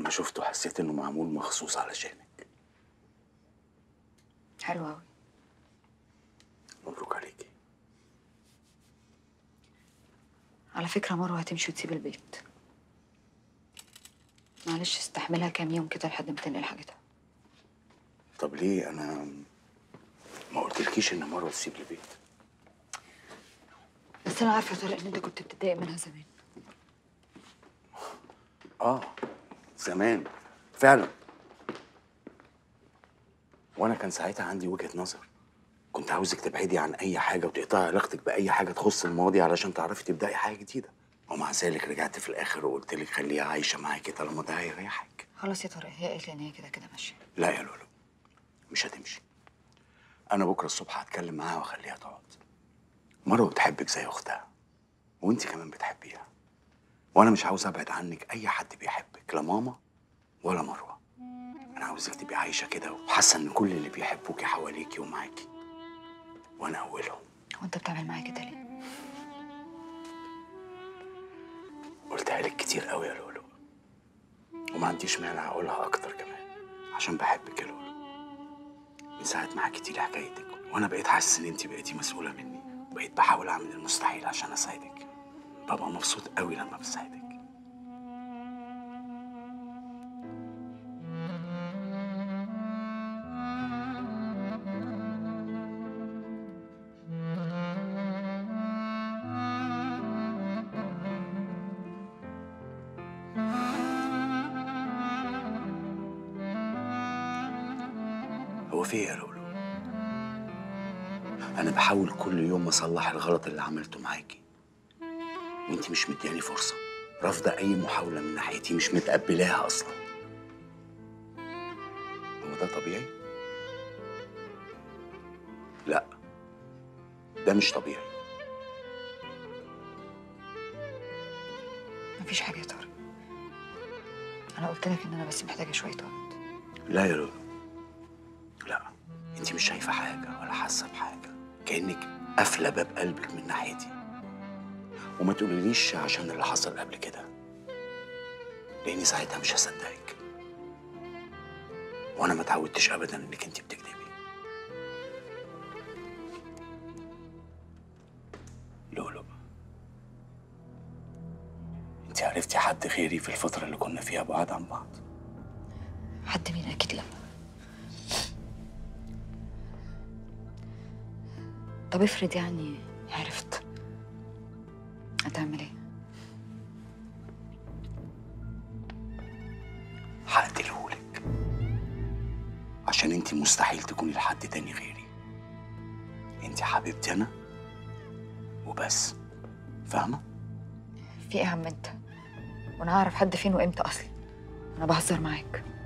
لما شفته حسيت انه معمول مخصوص علشانك حلو قوي مبروك عليكي على فكره مروه هتمشي وتسيب البيت معلش استحملها كام يوم كده لحد ما تنقل حاجتها طب ليه انا ما قلتلكيش ان مروه تسيب البيت بس انا عارفه يا طارق ان انت كنت بتتضايق منها زمان اه زمان فعلا وانا كان ساعتها عندي وجهة نظر كنت عاوزك تبعدي عن اي حاجة وتقطعي علاقتك باي حاجة تخص الماضي علشان تعرفي تبدأي حاجة جديدة ومع ذلك رجعت في الاخر وقلت لك خليها عايشة معاكي طالما ده هيريحك خلاص يا طارق هي قالت لي ان هي كده كده ماشيه لا يا لولو مش هتمشي انا بكره الصبح هتكلم معاها واخليها تقعد مروه بتحبك زي اختها وانت كمان بتحبيها وانا مش عاوز ابعد عنك اي حد بيحبك لا ماما ولا مروه انا عاوزك تبقي عايشه كده وحاسه ان كل اللي بيحبوكي حواليكي ومعاكي وانا اولهم هو انت بتعمل معايا كده ليه قلتها لك كتير قوي يا لولو وما عنديش مانع اقولها اكتر كمان عشان بحبك يا لولو من ساعه ما حكيتي لي حكايتك وانا بقيت حاسس ان انت بقيتي مسؤوله مني وبقيت بحاول اعمل المستحيل عشان اساعدك ببقى مبسوط قوي لما بساعدك هو في ايه يا لولو انا بحاول كل يوم اصلح الغلط اللي عملته معاكي وانت مش مدياني فرصه رافضه اي محاوله من ناحيتي مش متقبلاها اصلا هو ده طبيعي لا ده مش طبيعي مفيش حاجه يا طارق انا قلت لك ان انا بس محتاجه شويه وقت لا يا لولو لا انت مش شايفه حاجه ولا حاسه بحاجه كانك قافله باب قلبك من ناحيتي وما تقوليليش عشان اللي حصل قبل كده لاني ساعتها مش هصدقك وانا ما اتعودتش ابدا انك انت بتكذبي لولو انت عرفتي حد غيري في الفتره اللي كنا فيها بعاد عن بعض حد مين اكيد لا طب افرض يعني عرفت هتعمل ايه هقتلهولك عشان انت مستحيل تكوني لحد تاني غيري انت حبيبتي انا وبس فاهمه في ايه يا عم انت وانا هعرف حد فين وامتى اصلا انا بهزر معاك